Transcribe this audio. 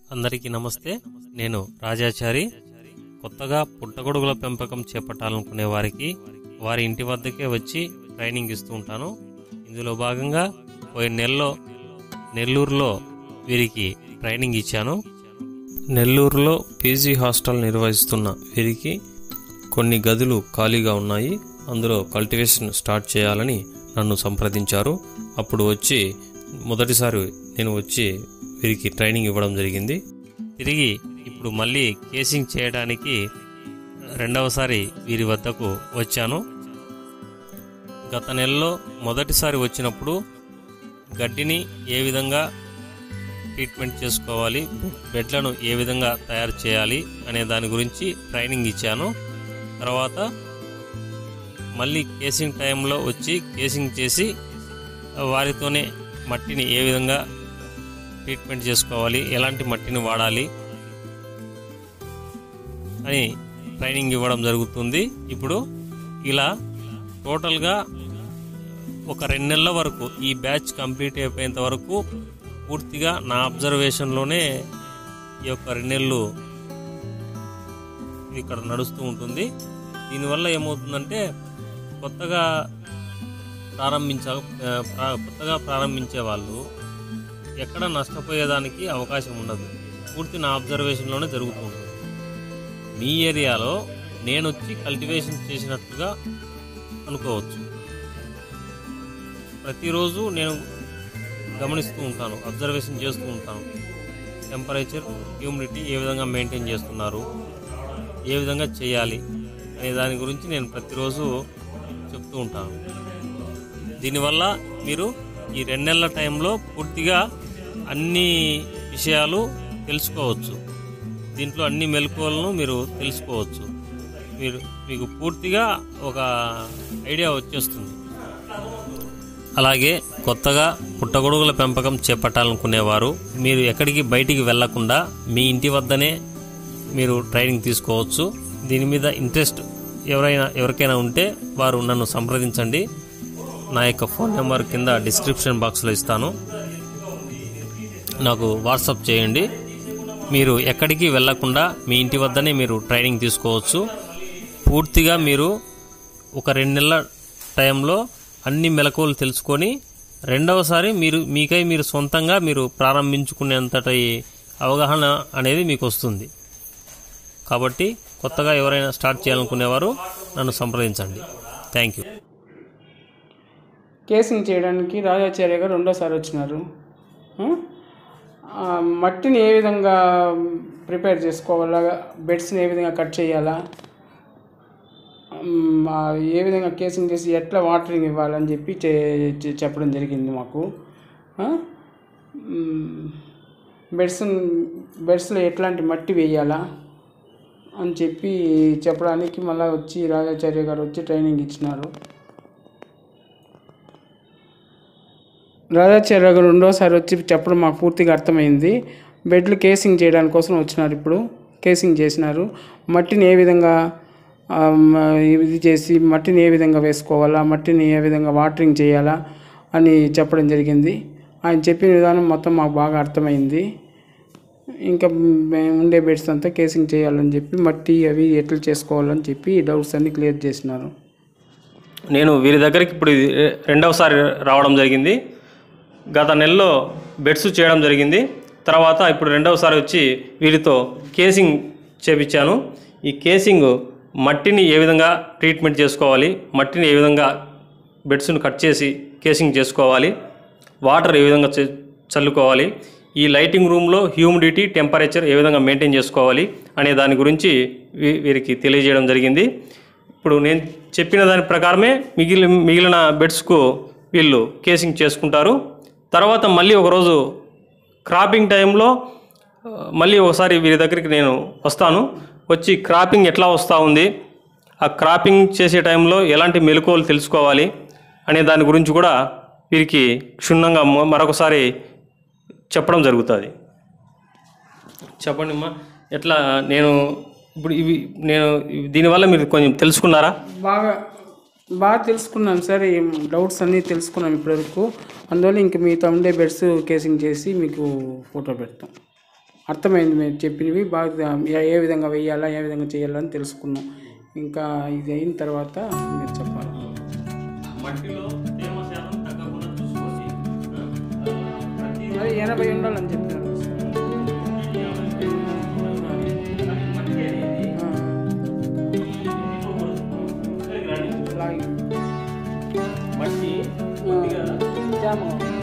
అందరికీ నమస్తే నేను రాజాచారి కొత్తగా పుట్టగొడుగుల పెంపకం చేపట్టాలనుకునే వారికి వారి ఇంటి వద్దకే వచ్చి ట్రైనింగ్ ఇస్తూ ఉంటాను ఇందులో భాగంగా పోయిన నెలలో నెల్లూరులో వీరికి ట్రైనింగ్ ఇచ్చాను నెల్లూరులో పీజీ హాస్టల్ నిర్వహిస్తున్న వీరికి కొన్ని గదులు ఖాళీగా ఉన్నాయి అందులో కల్టివేషన్ స్టార్ట్ చేయాలని నన్ను సంప్రదించారు అప్పుడు వచ్చి మొదటిసారి నేను వచ్చి వీరికి ట్రైనింగ్ ఇవ్వడం జరిగింది తిరిగి ఇప్పుడు మళ్ళీ కేసింగ్ చేయడానికి రెండవసారి వీరి వద్దకు వచ్చాను గత నెలలో మొదటిసారి వచ్చినప్పుడు గడ్డిని ఏ విధంగా ట్రీట్మెంట్ చేసుకోవాలి బెడ్లను ఏ విధంగా తయారు చేయాలి అనే దాని గురించి ట్రైనింగ్ ఇచ్చాను తర్వాత మళ్ళీ కేసింగ్ టైంలో వచ్చి కేసింగ్ చేసి వారితోనే మట్టిని ఏ విధంగా ట్రీట్మెంట్ చేసుకోవాలి ఎలాంటి మట్టిని వాడాలి అని ట్రైనింగ్ ఇవ్వడం జరుగుతుంది ఇప్పుడు ఇలా టోటల్గా ఒక రెండు నెలల వరకు ఈ బ్యాచ్ కంప్లీట్ అయిపోయేంత వరకు పూర్తిగా నా అబ్జర్వేషన్లోనే ఈ యొక్క రెండు నెలలు ఇది ఇక్కడ నడుస్తూ ఉంటుంది దీనివల్ల ఏమవుతుందంటే కొత్తగా ప్రారంభించ ఆ, ప్రా- కొత్తగా ప్రారంభించే వాళ్ళు ఎక్కడ నష్టపోయేదానికి అవకాశం ఉండదు పూర్తి నా అబ్జర్వేషన్లోనే జరుగుతూ ఉంటుంది మీ ఏరియాలో నేను వచ్చి కల్టివేషన్ చేసినట్టుగా అనుకోవచ్చు ప్రతిరోజు నేను గమనిస్తూ ఉంటాను అబ్జర్వేషన్ చేస్తూ ఉంటాను టెంపరేచర్ హ్యూమిడిటీ ఏ విధంగా మెయింటైన్ చేస్తున్నారు ఏ విధంగా చేయాలి అనే దాని గురించి నేను ప్రతిరోజు చెప్తూ ఉంటాను దీనివల్ల మీరు ఈ రెండు నెలల టైంలో పూర్తిగా అన్ని విషయాలు తెలుసుకోవచ్చు దీంట్లో అన్ని మెలకువలను మీరు తెలుసుకోవచ్చు మీరు మీకు పూర్తిగా ఒక ఐడియా వచ్చేస్తుంది అలాగే కొత్తగా పుట్టగొడుగుల పెంపకం చేపట్టాలనుకునేవారు మీరు ఎక్కడికి బయటికి వెళ్లకుండా మీ ఇంటి వద్దనే మీరు ట్రైనింగ్ తీసుకోవచ్చు దీని మీద ఇంట్రెస్ట్ ఎవరైనా ఎవరికైనా ఉంటే వారు నన్ను సంప్రదించండి నా యొక్క ఫోన్ నెంబర్ కింద డిస్క్రిప్షన్ బాక్స్లో ఇస్తాను నాకు వాట్సాప్ చేయండి మీరు ఎక్కడికి వెళ్లకుండా మీ ఇంటి వద్దనే మీరు ట్రైనింగ్ తీసుకోవచ్చు పూర్తిగా మీరు ఒక రెండు నెలల టైంలో అన్ని మెలకువలు తెలుసుకొని రెండవసారి మీరు మీకై మీరు సొంతంగా మీరు ప్రారంభించుకునేంతటి అవగాహన అనేది మీకు వస్తుంది కాబట్టి కొత్తగా ఎవరైనా స్టార్ట్ చేయాలనుకునేవారు నన్ను సంప్రదించండి థ్యాంక్ యూ కేసింగ్ చేయడానికి రాజాచార్య గారు రెండోసారి వచ్చినారు ఆ? ఆ, మట్టిని ఏ విధంగా ప్రిపేర్ చేసుకోవాలా బెడ్స్ని ఏ విధంగా కట్ చేయాలా మ్, ఆ, ఏ విధంగా కేసింగ్ చేసి ఎట్లా వాటరింగ్ ఇవ్వాలని చెప్పి చే- చె- చెప్పడం జరిగింది మాకు ఆ? మ్, బెడ్స్ బెడ్స్లో ఎట్లాంటి మట్టి వేయాలా అని చెప్పి చెప్పడానికి మళ్ళీ వచ్చి రాజాచార్య గారు వచ్చి ట్రైనింగ్ ఇచ్చినారు రాజాచార్య గారు రెండోసారి వచ్చి చెప్పడం మాకు పూర్తిగా అర్థమైంది బెడ్లు కేసింగ్ చేయడానికి కోసం వచ్చినారు ఇప్పుడు కేసింగ్ చేసినారు మట్టిని ఏ విధంగా ఆ, మ- ఇది చేసి మట్టిని ఏ విధంగా వేసుకోవాలా మట్టిని ఏ విధంగా వాటరింగ్ చేయాలా అని చెప్పడం జరిగింది ఆయన చెప్పిన విధానం మొత్తం మాకు బాగా అర్థమైంది ఇంకా మేము ఉండే బెడ్స్ అంతా కేసింగ్ చేయాలని చెప్పి మట్టి అవి ఎట్లా చేసుకోవాలని చెప్పి డౌట్స్ అన్ని క్లియర్ చేసినారు నేను వీరి దగ్గరికి ఇప్పుడు ఇది రెండవసారి రావడం జరిగింది గత నెలలో బెడ్స్ చేయడం జరిగింది తర్వాత ఇప్పుడు రెండవసారి వచ్చి వీరితో కేసింగ్ చేపించాను ఈ కేసింగ్ మట్టిని ఏ విధంగా ట్రీట్మెంట్ చేసుకోవాలి మట్టిని ఏ విధంగా బెడ్స్ను కట్ చేసి కేసింగ్ చేసుకోవాలి వాటర్ ఏ విధంగా చే- చల్లుకోవాలి ఈ లైటింగ్ రూమ్లో హ్యూమిడిటీ టెంపరేచర్ ఏ విధంగా మెయింటైన్ చేసుకోవాలి అనే దాని గురించి వీ- వీరికి తెలియజేయడం జరిగింది ఇప్పుడు నేను చెప్పిన దాని ప్రకారమే మిగిలిన మిగిలిన బెడ్స్కు వీళ్ళు కేసింగ్ చేసుకుంటారు తర్వాత మళ్ళీ ఒకరోజు క్రాపింగ్ టైంలో ఆ, మళ్ళీ ఒకసారి వీరి దగ్గరికి నేను వస్తాను వచ్చి క్రాపింగ్ ఎట్లా వస్తూ ఉంది ఆ క్రాపింగ్ చేసే టైంలో ఎలాంటి మెలకువలు తెలుసుకోవాలి అనే దాని గురించి కూడా వీరికి క్షుణ్ణంగా మొ- మరొకసారి చెప్పడం జరుగుతుంది చెప్పండి అమ్మా ఎట్లా నేను ఇప్పుడు ఇవి నేను ఇవి- దీనివల్ల మీరు కొంచెం తెలుసుకున్నారా బాగా బాగా తెలుసుకున్నాం సార్ ఈ డౌట్స్ అన్నీ తెలుసుకున్నాం ఇప్పటివరకు అందువల్ల ఇంక మీతో ఉండే బెడ్స్ కేసింగ్ చేసి మీకు ఫోటో పెడతాం అర్థమైంది మీరు చెప్పినవి బాగా ఏ- ఏ విధంగా వేయాలా ఏ విధంగా చేయాలా అని తెలుసుకున్నాం ఇంకా ఇది అయిన తర్వాత మీరు చెప్పాలి మట్టిలో తేమ శాతం తగ్గకుండా చూసుకోవాలి ప్రతి మరి ఎనభై ఉండాలని చెప్పినారు మట్టి అనేది ఆ, ఇక్కడికి రానివ్వదు. అలాగే మట్టి కొద్దిగా జామ